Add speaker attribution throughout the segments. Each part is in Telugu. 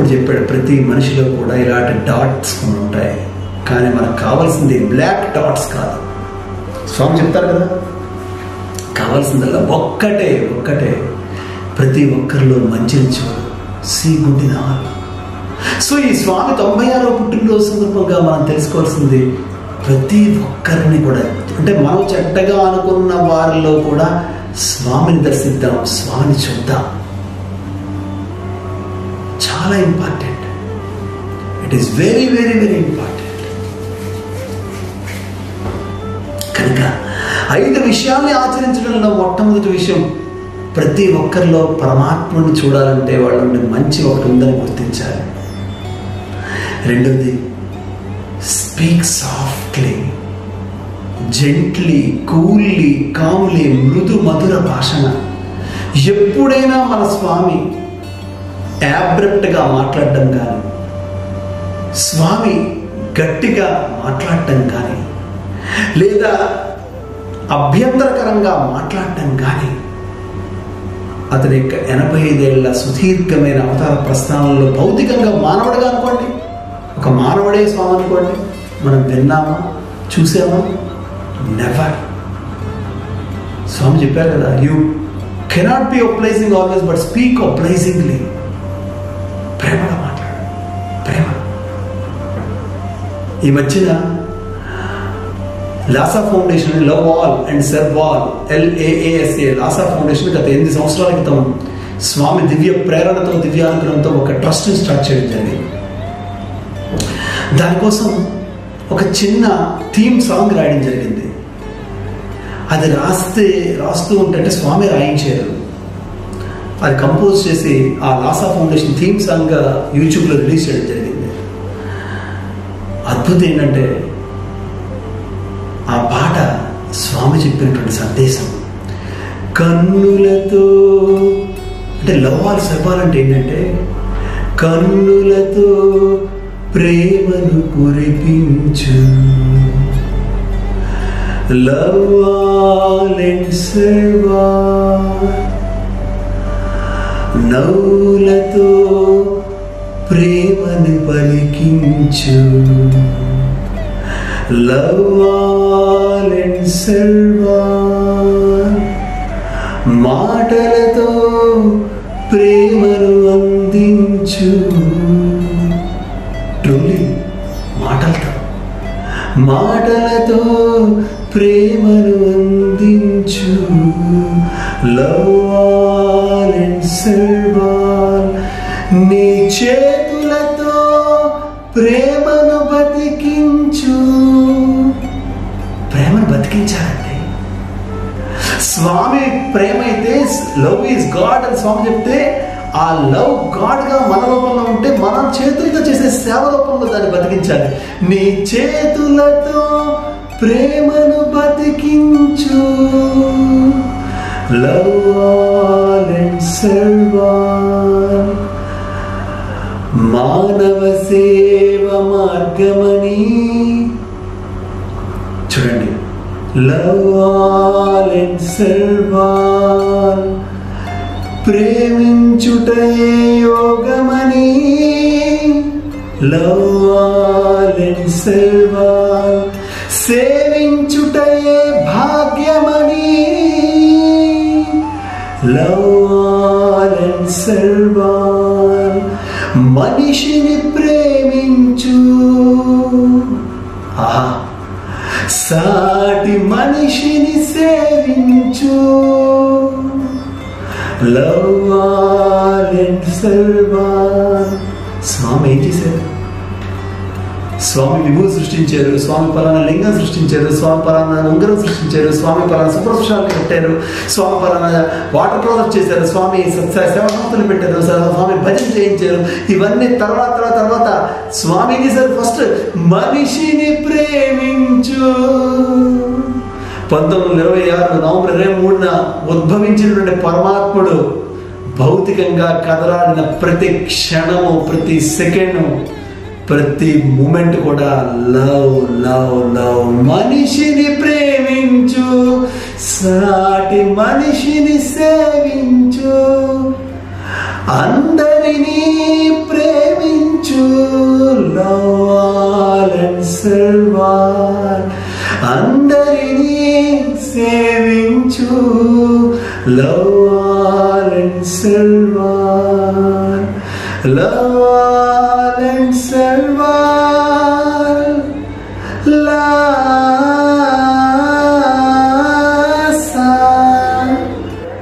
Speaker 1: చెప్పాడు ప్రతి మనిషిలో కూడా ఇలాంటి డాట్స్ ఉంటాయి కానీ మనకు కావాల్సింది బ్లాక్ డాట్స్ కాదు స్వామి చెప్తారు కదా కావాల్సిందల్లా ఒక్కటే ఒక్కటే ప్రతి ఒక్కరిలో మంచిని చూడు see good in all so ఈ స్వామి తొంభై ఆరో పుట్టినరోజు సందర్భంగా మనం తెలుసుకోవాల్సింది ప్రతి ఒక్కరిని కూడా అంటే మనం చెడ్డగా అనుకున్న వారిలో కూడా స్వామిని దర్శిద్దాం స్వామిని చూద్దాం చాలా important it is very very very important కనుక ఐదు విషయాల్ని ఆచరించడంలో మొట్టమొదటి విషయం ప్రతి ఒక్కరిలో పరమాత్మని చూడాలంటే వాళ్ళ నుండి మంచి ఒకటి ఉందని గుర్తించాలి రెండవది speak softly gently coolly calmly మృదు మధుర భాషణ ఎప్పుడైనా మన స్వామి యాబ్రప్ట్గా మాట్లాడటం కానీ స్వామి గట్టిగా మాట్లాడటం కానీ లేదా అభ్యంతరకరంగా మాట్లాడటం కానీ అతని యొక్క ఎనభై ఐదేళ్ల సుదీర్ఘమైన అవతార ప్రస్థానంలో భౌతికంగా మానవుడిగా అనుకోండి ఒక మానవుడే స్వామి అనుకోండి మనం విన్నామా చూసామా నెవర్ స్వామి చెప్పారు కదా you cannot be obliging always but speak obligingly ప్రేమగా మాట్లాడు ప్రేమ ఈ మధ్యన Laasa foundation love all and serve all L A A S A Laasa foundation గత ఎనిమిది సంవత్సరాల క్రితం స్వామి దివ్య ప్రేరణతో దివ్యానుగ్రహంతో ఒక ట్రస్ట్ని స్టార్ట్ చేయడం జరిగింది దానికోసం ఒక చిన్న థీమ్ సాంగ్ రాయడం జరిగింది అది రాస్తే రాస్తూ ఉంటే స్వామి రాయించారు అది కంపోజ్ చేసి ఆ లాసా ఫౌండేషన్ థీమ్ సాంగ్గా యూట్యూబ్లో రిలీజ్ చేయడం జరిగింది అద్భుతం ఏంటంటే ఆ పాట స్వామి చెప్పినటువంటి సందేశం కన్నులతో అంటే లవ్వాలి చెప్పాలంటే ఏంటంటే కన్నులతో ప్రేమను కురిపించు లవ్వాలెన్సర్వా నవ్వులతో ప్రేమను పలికించు లవ్వాలెన్సర్వా మాటలతో ప్రేమను అందించు ట్రూలీ మాటలతో మాటలతో ప్రేమను అందించు లవ్వాల్ అండ్ సర్వాల్ నీ చేతులతో ప్రేమను బతికించు ప్రేమను బతికించాలండి స్వామి ప్రేమ అయితే లవ్ ఈజ్ గాడ్ అని స్వామి చెప్తే ఆ లవ్ గాడ్ గా మన రూపంలో ఉంటే మనం చేతులతో చేసే సేవ రూపంలో దాన్ని బతికించాలి నీ చేతులతో ప్రేమను బతికించు లవ్ అండ్ సర్వాల్ మానవ సేవ మార్గమని చూడండి లవ్ ఆల్ అండ్ సర్వాల్ ప్రేమించుటయే యోగమని లవ్ ఆల్ అండ్ సర్వాల్ సేవించుటయే భాగ్యమని లవ్ ఆల్ అండ్ సర్వాల్ మనిషిని ప్రేమించు ఆహా సాటి మనిషిని సేవించు లవ్ అండ్ సర్వాన్ స్వామి ఏం చేశారు స్వామి విభూతి సృష్టించారు స్వామి పలానా లింగం సృష్టించారు స్వామి పలానా ఉంగరం సృష్టించారు స్వామి పలానా సుప్రభుషాలను కట్టారు స్వామి పలానా వాటర్ ప్రాజెక్ట్ చేశారు స్వామి సత్య సేవా సంస్థలు పెట్టారు స్వామి భజన చేయించారు ఇవన్నీ తర్వాత తర్వాత తర్వాత స్వామి ఏం చేశారు ఫస్ట్ మనిషిని ప్రేమించు పంతొమ్మిది వందల ఇరవై ఆరు నవంబర్ ఇరవై మూడున ఉద్భవించినటువంటి పరమాత్ముడు భౌతికంగా కదలాడిన ప్రతి క్షణము ప్రతి సెకండ్ ప్రతి మూమెంట్ కూడా లవ్ లవ్ లవ్ మనిషిని ప్రేమించు సాటి మనిషిని సేవించు అందరినీ ప్రేమి లవ్ అండ్ సర్వాల్ అందరినీ సేవించు love and serve all love and serve all Laasa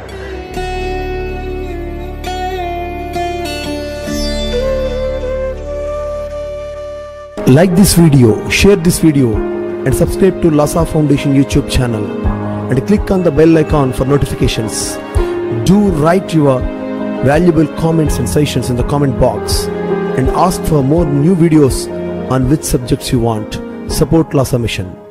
Speaker 2: Like this video, share this video, and subscribe to Lasa Foundation YouTube channel. And click on the bell icon for notifications. Do write your valuable comments and suggestions in the comment box. And ask for more new videos on which subjects you want. Support Lasa Mission.